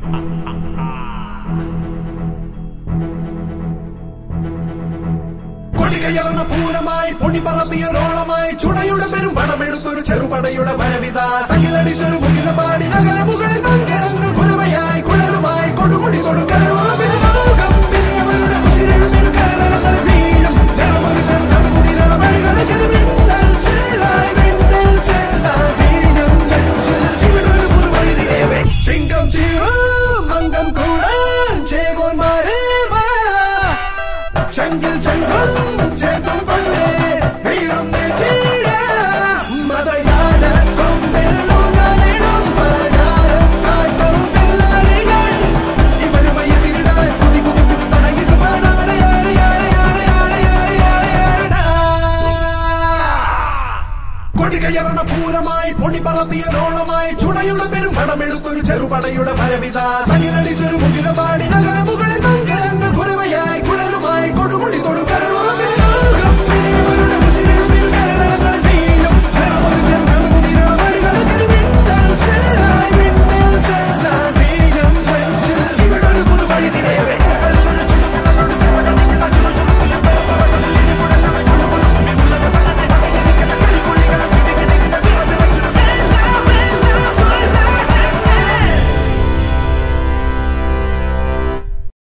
കൊടികയറുന്ന പൂരമായി പൊടി പറത്തിയൊരോളമായി ചുണയുടെ പെരും പണമെടുത്തൊരു ചെറുപടയുടെ വരവിത സകിലടിച്ചൊരു മുകില പാടി നഗര മുകളിൽ മംഗളങ്ങൾ കുരവയായി കുഴലുമായി കൊടുമുടി ചിങ്കം ചീറും മംഗം കൂടാൻ ചേകോന്മാരേ വാ ചങ്കിൽ ചങ്കും ചേത്തും പണ്ടേ വീറും നെറ്റിയിട മതയാന സൊമ്പെല്ലുകളിടും പലചാരം സാട്ടും പിള്ളാരികൾ ഇവരുമായി എതിരിടാൻ കുതി കുതി കുതി തടയിടുവാനാണ് യാരെ യാരെ യാരെ യാരെ യാരെ യാരെ യാരെടാ. കൊടികയറണ പൂരമായി പൊടി പറത്തിയൊരോളമായി ചുണയുടെ പെരും പണമെടുത്തൊരു ചെറുപടയുടെ വരവിത സനിലടിച്ചൊരു മുകില പാടി നഗര മുകളിൽ